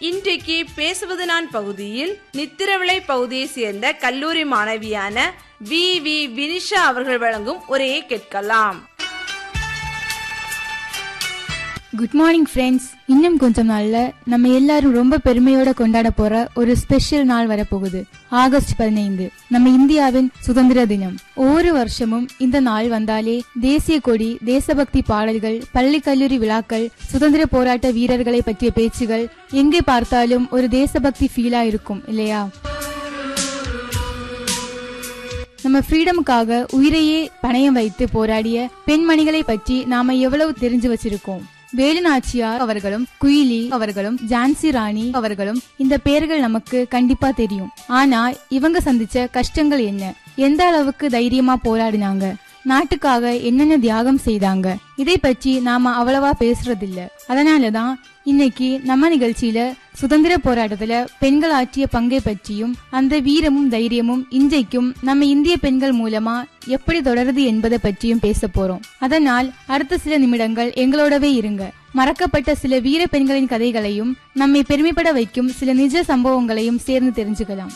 இன்றைக்கு பேசுவது நான் பகுதியில் நித்திரவிளை பகுதியை சேர்ந்த கல்லூரி மாணவியான வி வி வினிஷா அவர்கள் வழங்கும் உரையை கேட்கலாம் குட் மார்னிங் ஃப்ரெண்ட்ஸ் இன்னும் கொஞ்சம் நாள்ல நம்ம எல்லாரும் ரொம்ப பெருமையோட கொண்டாட போற ஒரு ஸ்பெஷல் நாள் வரப்போகுது ஆகஸ்ட் பதினைந்து நம்ம இந்தியாவின் சுதந்திர தினம் ஒவ்வொரு வருஷமும் இந்த நாள் வந்தாலே தேசிய கொடி தேசபக்தி பாடல்கள் பள்ளி கல்லூரி விழாக்கள் சுதந்திர போராட்ட வீரர்களை பற்றிய பேச்சுகள் எங்கே பார்த்தாலும் ஒரு தேசபக்தி ஃபீலா இருக்கும் இல்லையா நம்ம ஃப்ரீடமுக்காக உயிரையே பணயம் வைத்து போராடிய பெண்மணிகளை பற்றி நாம எவ்வளவு தெரிஞ்சு வச்சிருக்கோம் வேலு நாச்சியார் அவர்களும் குயிலி அவர்களும் ஜான்சி ராணி அவர்களும் இந்த பெயர்கள் நமக்கு கண்டிப்பா தெரியும் ஆனா இவங்க சந்திச்ச கஷ்டங்கள் என்ன எந்த அளவுக்கு தைரியமா போராடினாங்க நாட்டுக்காக என்னென்ன தியாகம் செய்தாங்க இதை பற்றி நாம அவ்வளவா பேசுறதில்ல அதனாலதான் இன்னைக்கு நம்ம நிகழ்ச்சியில சுதந்திர போராட்டத்துல பெண்கள் ஆற்றிய பங்கை பற்றியும் அந்த வீரமும் தைரியமும் இன்றைக்கும் நம்ம இந்திய பெண்கள் மூலமா எப்படி தொடருது என்பதை பற்றியும் பேச போறோம் அதனால் அடுத்த சில நிமிடங்கள் எங்களோடவே இருங்க மறக்கப்பட்ட சில வீர பெண்களின் கதைகளையும் நம்மை பெருமைப்பட வைக்கும் சில நிஜ சம்பவங்களையும் சேர்ந்து தெரிஞ்சுக்கலாம்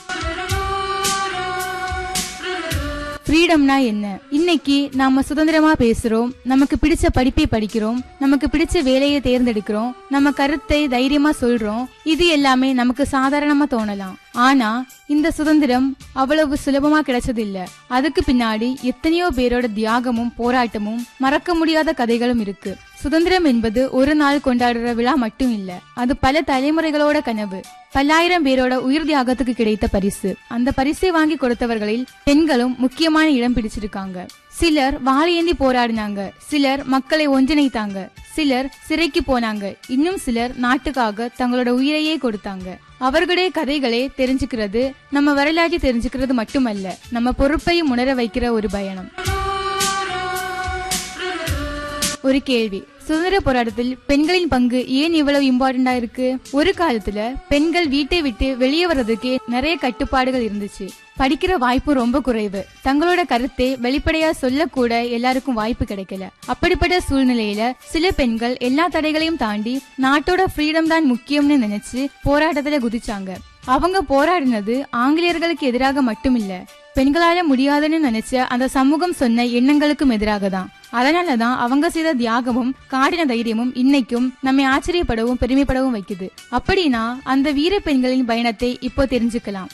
ஃப்ரீடம்னா என்ன இன்னைக்கு நாம சுதந்திரமா பேசுறோம் நமக்கு பிடிச்ச படிப்பை படிக்கிறோம் நமக்கு பிடிச்ச வேலையை தேர்ந்தெடுக்கிறோம் நம்ம கருத்தை தைரியமா சொல்றோம் இது எல்லாமே நமக்கு சாதாரணமா தோணலாம் ஆனா இந்த சுதந்திரம் அவ்வளவு சுலபமா கிடைச்சதில்ல அதுக்கு பின்னாடி எத்தனையோ பேரோட தியாகமும் போராட்டமும் மறக்க முடியாத கதைகளும் இருக்கு சுதந்திரம் என்பது ஒரு நாள் கொண்டாடுற விழா மட்டும் இல்ல அது பல தலைமுறைகளோட கனவு பல்லாயிரம் பேரோட உயிர் தியாகத்துக்கு கிடைத்த பரிசு அந்த பரிசை வாங்கி கொடுத்தவர்களில் பெண்களும் முக்கியமான இடம் பிடிச்சிருக்காங்க சிலர் வாழையேந்தி போராடினாங்க சிலர் மக்களை ஒன்றிணைத்தாங்க சிலர் சிறைக்கு போனாங்க இன்னும் சிலர் நாட்டுக்காக தங்களோட உயிரையே கொடுத்தாங்க அவர்களுடைய கதைகளை தெரிஞ்சுக்கிறது நம்ம வரலாற்றை தெரிஞ்சுக்கிறது மட்டுமல்ல நம்ம பொறுப்பையும் உணர வைக்கிற ஒரு பயணம் ஒரு கேள்வி சுதந்திர போராட்டத்தில் பெண்களின் பங்கு ஏன் இவ்வளவு இம்பார்ட்டண்டா இருக்கு ஒரு காலத்துல பெண்கள் வீட்டை விட்டு வெளியே வர்றதுக்கே நிறைய கட்டுப்பாடுகள் இருந்துச்சு படிக்கிற வாய்ப்பு ரொம்ப குறைவு தங்களோட கருத்தை வெளிப்படையா சொல்லக்கூட எல்லாருக்கும் வாய்ப்பு கிடைக்கல அப்படிப்பட்ட சூழ்நிலையில சில பெண்கள் எல்லா தடைகளையும் தாண்டி நாட்டோட ஃப்ரீடம் தான் முக்கியம்னு நினைச்சு போராட்டத்துல குதிச்சாங்க அவங்க போராடினது ஆங்கிலேயர்களுக்கு எதிராக மட்டுமில்ல பெண்களால முடியாதுன்னு நினைச்ச அந்த சமூகம் சொன்ன எண்ணங்களுக்கும் எதிராக தான் அதனாலதான் அவங்க செய்த தியாகமும் காடின தைரியமும் இன்னைக்கும் நம்மை ஆச்சரியப்படவும் பெருமைப்படவும் வைக்குது அப்படின்னா அந்த வீர பெண்களின் பயணத்தை இப்போ தெரிஞ்சுக்கலாம்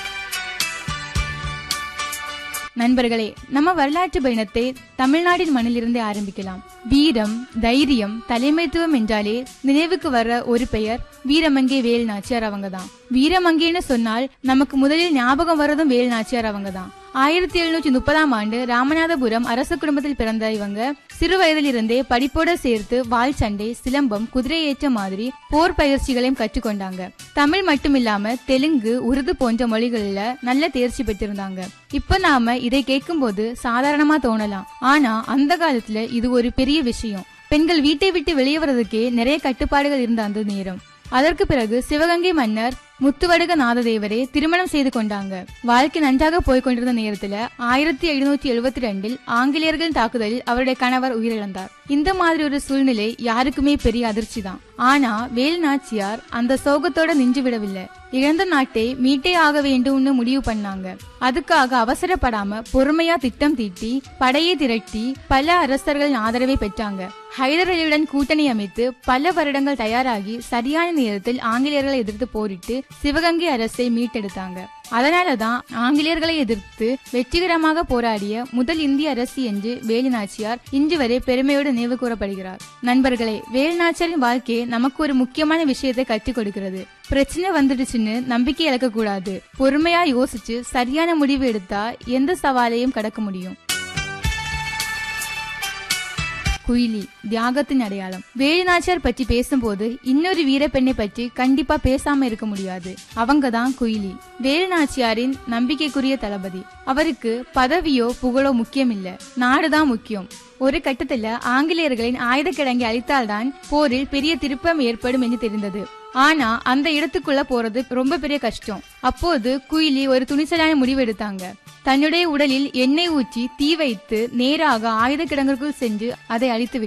நண்பர்களே நம்ம வரலாற்று பயணத்தை தமிழ்நாட்டின் மண்ணிலிருந்தே ஆரம்பிக்கலாம் வீரம் தைரியம் தலைமைத்துவம் என்றாலே நினைவுக்கு வர்ற ஒரு பெயர் வீரமங்கை வேல் நாச்சியார் அவங்க தான் வீரமங்கைன்னு சொன்னால் நமக்கு முதலில் ஞாபகம் வர்றதும் வேல் நாச்சியார் அவங்க தான் ஆயிரத்தி எழுநூற்றி முப்பதாம் ஆண்டு ராமநாதபுரம் அரச குடும்பத்தில் பிறந்த இவங்க சிறு வயதிலிருந்தே படிப்போட சேர்த்து வால் சண்டை சிலம்பம் குதிரை ஏற்ற மாதிரி போர் பயிற்சிகளையும் கற்றுக்கொண்டாங்க தமிழ் மட்டுமில்லாம தெலுங்கு உருது போன்ற மொழிகள்ல நல்ல தேர்ச்சி பெற்றிருந்தாங்க இப்ப நாம இதை கேட்கும்போது சாதாரணமா தோணலாம் ஆனா அந்த காலத்துல இது ஒரு பெரிய விஷயம் பெண்கள் வீட்டை விட்டு வெளியே வர்றதுக்கே நிறைய கட்டுப்பாடுகள் இருந்த அந்த நேரம் அதற்கு பிறகு சிவகங்கை மன்னர் முத்துவடுக நாததேவரே திருமணம் செய்து கொண்டாங்க வாழ்க்கை நன்றாக போய் கொண்டிருந்த நேரத்துல ஆயிரத்தி எழுநூற்றி எழுபத்தி ரெண்டில் ஆங்கிலேயர்களின் தாக்குதலில் அவருடைய கணவர் உயிரிழந்தார் இந்த மாதிரி ஒரு சூழ்நிலை யாருக்குமே பெரிய அதிர்ச்சி தான் ஆனா வேல் நாச்சியார் அந்த சோகத்தோட நின்று விடவில்லை இழந்த நாட்டை மீட்டே ஆக வேண்டும்னு முடிவு பண்ணாங்க அதுக்காக அவசரப்படாம பொறுமையா திட்டம் தீட்டி படையை திரட்டி பல அரசர்களின் ஆதரவை பெற்றாங்க ஹைதர் அலியுடன் கூட்டணி அமைத்து பல வருடங்கள் தயாராகி சரியான நேரத்தில் ஆங்கிலேயர்களை எதிர்த்து போரிட்டு சிவகங்கை அரசை மீட்டெடுத்தாங்க அதனாலதான் ஆங்கிலேயர்களை எதிர்த்து வெற்றிகரமாக போராடிய முதல் இந்திய அரசி என்று வேலுநாச்சியார் இன்று வரை பெருமையோடு நினைவு கூறப்படுகிறார் நண்பர்களே வேலுநாச்சியாரின் வாழ்க்கையை நமக்கு ஒரு முக்கியமான விஷயத்தை கற்றுக் கொடுக்கிறது பிரச்சனை வந்துடுச்சுன்னு நம்பிக்கை இழக்க கூடாது பொறுமையா யோசிச்சு சரியான முடிவு எடுத்தா எந்த சவாலையும் கடக்க முடியும் குயிலி தியாகத்தின் அடையாளம் வேலுநாச்சியார் பற்றி பேசும்போது இன்னொரு வீரப்பெண்ணை பற்றி கண்டிப்பா பேசாம இருக்க முடியாது அவங்க தான் குயிலி வேலுநாச்சியாரின் நம்பிக்கைக்குரிய தளபதி அவருக்கு பதவியோ புகழோ முக்கியம் இல்ல நாடுதான் முக்கியம் ஒரு கட்டத்துல ஆங்கிலேயர்களின் ஆயுத கிடங்கை அழித்தால்தான் போரில் பெரிய திருப்பம் ஏற்படும் என்று தெரிந்தது ஆனா அந்த இடத்துக்குள்ள போறது ரொம்ப பெரிய கஷ்டம் அப்போது குயிலி ஒரு துணிச்சலான முடிவு எடுத்தாங்க தன்னுடைய உடலில் எண்ணெய் ஊற்றி தீ வைத்து நேராக ஆயுத கிடங்கிற்குள் சென்று அதை அழித்து